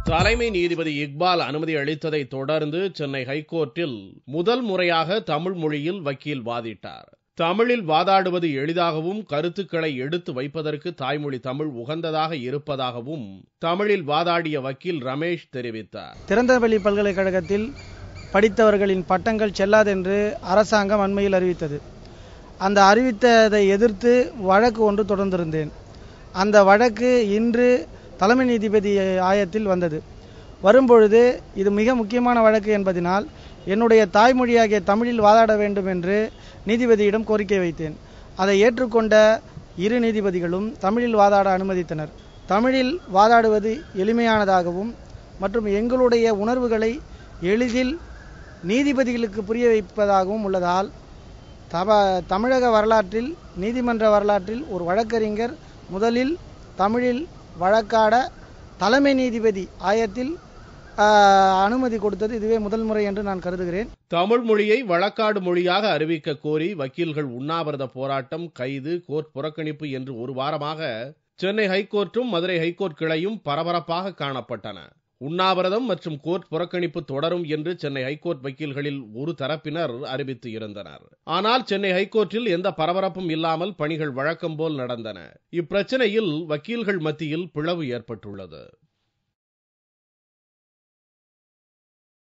தலைமை நீதிபதி இக்பால் அனுமதி அளித்ததை தொடர்ந்து சென்னை ஹைகோர்ட்டில் முதல் முறையாக தமிழ் மொழியில் வக்கீல் வாதிட்டார் தமிழில் வாதாடுவது எளிதாகவும் கருத்துக்களை எடுத்து வைப்பதற்கு தாய்மொழி தமிழ் உகந்ததாக இருப்பதாகவும் தமிழில் வாதாடிய வக்கீல் ரமேஷ் தெரிவித்தார் திறந்தவெளி பல்கலைக்கழகத்தில் படித்தவர்களின் பட்டங்கள் செல்லாதென்று அரசாங்கம் அண்மையில் அறிவித்தது அந்த அறிவித்ததை எதிர்த்து வழக்கு ஒன்று தொடர்ந்திருந்தேன் அந்த வழக்கு இன்று தலைமை நீதிபதி ஆயத்தில் வந்தது வரும்பொழுது இது மிக முக்கியமான வழக்கு என்பதனால் என்னுடைய தாய்மொழியாகிய தமிழில் வாதாட வேண்டும் என்று நீதிபதியிடம் கோரிக்கை வைத்தேன் அதை ஏற்றுக்கொண்ட இரு நீதிபதிகளும் தமிழில் வாதாட அனுமதித்தனர் தமிழில் வாதாடுவது எளிமையானதாகவும் மற்றும் எங்களுடைய உணர்வுகளை எளிதில் நீதிபதிகளுக்கு புரிய வைப்பதாகவும் உள்ளதால் தப தமிழக வரலாற்றில் நீதிமன்ற வரலாற்றில் ஒரு வழக்கறிஞர் முதலில் தமிழில் வழக்காட தலைமை நீதிபதி ஆயத்தில் அனுமதி கொடுத்தது இதுவே முதல் முறை என்று நான் கருதுகிறேன் தமிழ் மொழியை வழக்காடு மொழியாக அறிவிக்க கோரி வக்கீல்கள் உண்ணாவிரத போராட்டம் கைது கோர்ட் புறக்கணிப்பு என்று ஒரு வாரமாக சென்னை ஹைகோர்ட்டும் மதுரை ஹைகோர்ட் கிளையும் பரபரப்பாக காணப்பட்டன உண்ணாவிரதம் மற்றும் கோர்ட் புறக்கணிப்பு தொடரும் என்று சென்னை ஹைகோர்ட் வக்கீல்களில் ஒரு தரப்பினர் அறிவித்து இருந்தனர் ஆனால் சென்னை ஹைகோர்ட்டில் எந்த பரபரப்பும் இல்லாமல் பணிகள் வழக்கம் போல் நடந்தன இப்பிரச்சனையில் வக்கீல்கள் மத்தியில் பிளவு ஏற்பட்டுள்ளது